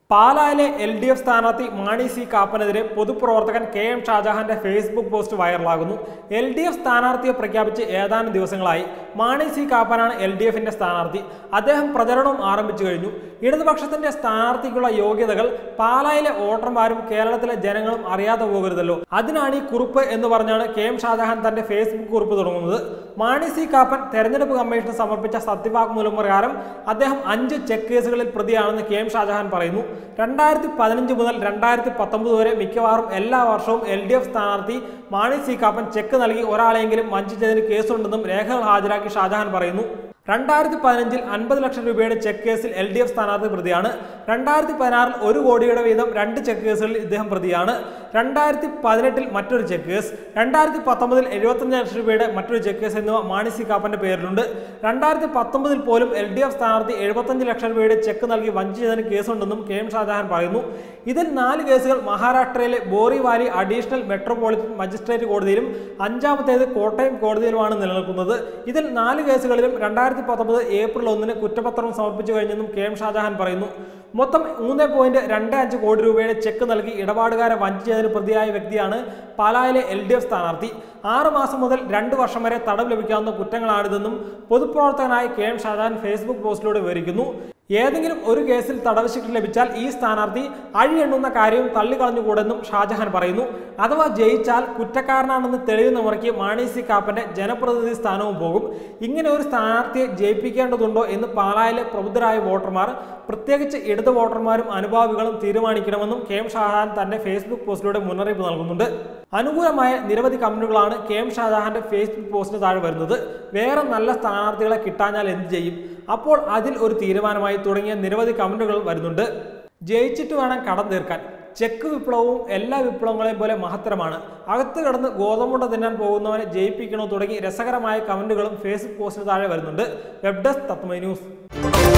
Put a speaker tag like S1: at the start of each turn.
S1: പാലായിലെ L D F സ്ഥാനാർത്ഥി Mani C കാപ്പനെതിരെ പൊതുപ്രവർത്തകൻ കെ എം ഷാജഹാന്റെ ഫേസ്ബുക്ക് പോസ്റ്റ് വൈറലാകുന്നു എൽ ഡി എഫ് സ്ഥാനാർത്ഥിയെ പ്രഖ്യാപിച്ച് ഏതാനും ദിവസങ്ങളായി മാണി സി കാപ്പനാണ് എൽ ഡി എഫിന്റെ സ്ഥാനാർത്ഥി അദ്ദേഹം പ്രചരണവും ആരംഭിച്ചു കഴിഞ്ഞു ഇടതുപക്ഷത്തിന്റെ സ്ഥാനാർത്ഥിക്കുള്ള യോഗ്യതകൾ പാലായിലെ വോട്ടർമാരും കേരളത്തിലെ ജനങ്ങളും അറിയാതെ പോകരുതല്ലോ അതിനാണ് ഈ കുറിപ്പ് എന്ന് പറഞ്ഞാണ് കെ എം ഷാജഹാൻ തന്റെ ഫേസ്ബുക്ക് കുറിപ്പ് തുടങ്ങുന്നത് മാണി സി കാപ്പൻ തെരഞ്ഞെടുപ്പ് കമ്മീഷന് സമർപ്പിച്ച സത്യവാങ്മൂലം പ്രകാരം അദ്ദേഹം അഞ്ച് ചെക്ക് കേസുകളിൽ പ്രതിയാണെന്ന് കെ എം ഷാജഹാൻ പറയുന്നു രണ്ടായിരത്തി പതിനഞ്ച് മുതൽ രണ്ടായിരത്തി പത്തൊമ്പത് വരെ മിക്കവാറും എല്ലാ വർഷവും എൽ ഡി എഫ് സ്ഥാനാർത്ഥി മാണി സി കാപ്പൻ ചെക്ക് നൽകി ഒരാളെങ്കിലും വഞ്ചിച്ചതിന് കേസുണ്ടെന്നും രേഖകൾ ഹാജരാക്കി ഷാജഹാൻ പറയുന്നു രണ്ടായിരത്തി പതിനഞ്ചിൽ അൻപത് ലക്ഷം രൂപയുടെ ചെക്ക് കേസിൽ എൽ ഡി എഫ് സ്ഥാനാർത്ഥി പ്രതിയാണ് രണ്ടായിരത്തി പതിനാറിൽ ഒരു കോടിയുടെ വീതം രണ്ട് ചെക്ക് കേസുകളിൽ ഇദ്ദേഹം പ്രതിയാണ് രണ്ടായിരത്തി പതിനെട്ടിൽ മറ്റൊരു ചെക്ക് കേസ് രണ്ടായിരത്തി പത്തൊമ്പതിൽ എഴുപത്തഞ്ച് ലക്ഷം രൂപയുടെ മറ്റൊരു ചെക്ക് കേസ് എന്നിവ മാണി സി കാപ്പന്റെ പേരിലുണ്ട് രണ്ടായിരത്തി പത്തൊമ്പതിൽ പോലും എൽ ഡി എഫ് സ്ഥാനാർത്ഥി എഴുപത്തഞ്ച് ലക്ഷം രൂപയുടെ ചെക്ക് നൽകി വഞ്ചിച്ചതിന് കേസുണ്ടെന്നും കെ എം ഷാജഹാൻ പറയുന്നു ഇതിൽ നാല് കേസുകൾ മഹാരാഷ്ട്രയിലെ ബോറിവാലി അഡീഷണൽ മെട്രോപൊളിറ്റൻ മജിസ്ട്രേറ്റ് കോടതിയിലും അഞ്ചാമത്തേത് കോട്ടയം കോടതിയിലുമാണ് നിലനിൽക്കുന്നത് ഇതിൽ നാല് കേസുകളിലും രണ്ടായിരത്തി പത്തൊമ്പത് ഏപ്രിൽ ഒന്നിന് കുറ്റപത്രം സമർപ്പിച്ചു കഴിഞ്ഞെന്നും കെ എം ഷാജഹാൻ പറയുന്നു മൊത്തം മൂന്ന് പോയിന്റ് രണ്ട് അഞ്ച് കോടി രൂപയുടെ ചെക്ക് നൽകി ഇടപാടുകാരെ വഞ്ചിച്ചതിന് പ്രതിയായ വ്യക്തിയാണ് പാലായിലെ എൽ ഡി എഫ് സ്ഥാനാർത്ഥി ആറ് മാസം മുതൽ രണ്ട് വർഷം വരെ തടവ് ലഭിക്കാവുന്ന കുറ്റങ്ങളാണിതെന്നും പൊതുപ്രവർത്തകനായ കെ എം ഷാജഹാൻ ഫേസ്ബുക്ക് പോസ്റ്റിലൂടെ വിവരിക്കുന്നു ഏതെങ്കിലും ഒരു കേസിൽ തടവ് ശിക്ഷ ലഭിച്ചാൽ ഈ സ്ഥാനാർത്ഥി അഴിയെണ്ണുന്ന കാര്യവും തള്ളിക്കളഞ്ഞുകൂടെന്നും ഷാജഹാൻ പറയുന്നു അഥവാ ജയിച്ചാൽ കുറ്റക്കാരനാണെന്ന് തെളിയുന്ന മുറയ്ക്ക് മാണി സി കാപ്പന്റെ ജനപ്രതിനിധി സ്ഥാനവും പോകും ഇങ്ങനെ ഒരു സ്ഥാനാർത്ഥിയെ ജയിപ്പിക്കേണ്ടതുണ്ടോ എന്ന് പാലായിലെ പ്രബുദ്ധരായ വോട്ടർമാർ പ്രത്യേകിച്ച് ഇടത് വോട്ടർമാരും അനുഭാവികളും തീരുമാനിക്കണമെന്നും കെ എം ഷാജഹാൻ തന്റെ ഫേസ്ബുക്ക് പോസ്റ്റിലൂടെ മുന്നറിയിപ്പ് നൽകുന്നുണ്ട് അനുകൂലമായ നിരവധി കമന്റുകളാണ് കെ എം ഷാജഹാന്റെ ഫേസ്ബുക്ക് പോസ്റ്റിന് താഴെ വരുന്നത് വേറെ നല്ല സ്ഥാനാർത്ഥികളെ കിട്ടാഞ്ഞാൽ എന്ത് ചെയ്യും അപ്പോൾ അതിൽ ഒരു തീരുമാനമായി തുടങ്ങിയ നിരവധി കമന്റുകൾ വരുന്നുണ്ട് ജയിച്ചിട്ട് വേണം കടം തീർക്കാൻ ചെക്ക് വിപ്ലവവും എല്ലാ വിപ്ലവങ്ങളെയും പോലെ മഹത്തരമാണ് അകത്ത് കിടന്ന് ഗോതമുണ്ട തിന്നാൻ പോകുന്നവനെ ജയിപ്പിക്കണോ തുടങ്ങി രസകരമായ കമന്റുകളും ഫേസ്ബുക്ക് പോസ്റ്റിന് താഴെ വരുന്നുണ്ട് വെബ് ഡെസ്ക് തത്മ ന്യൂസ്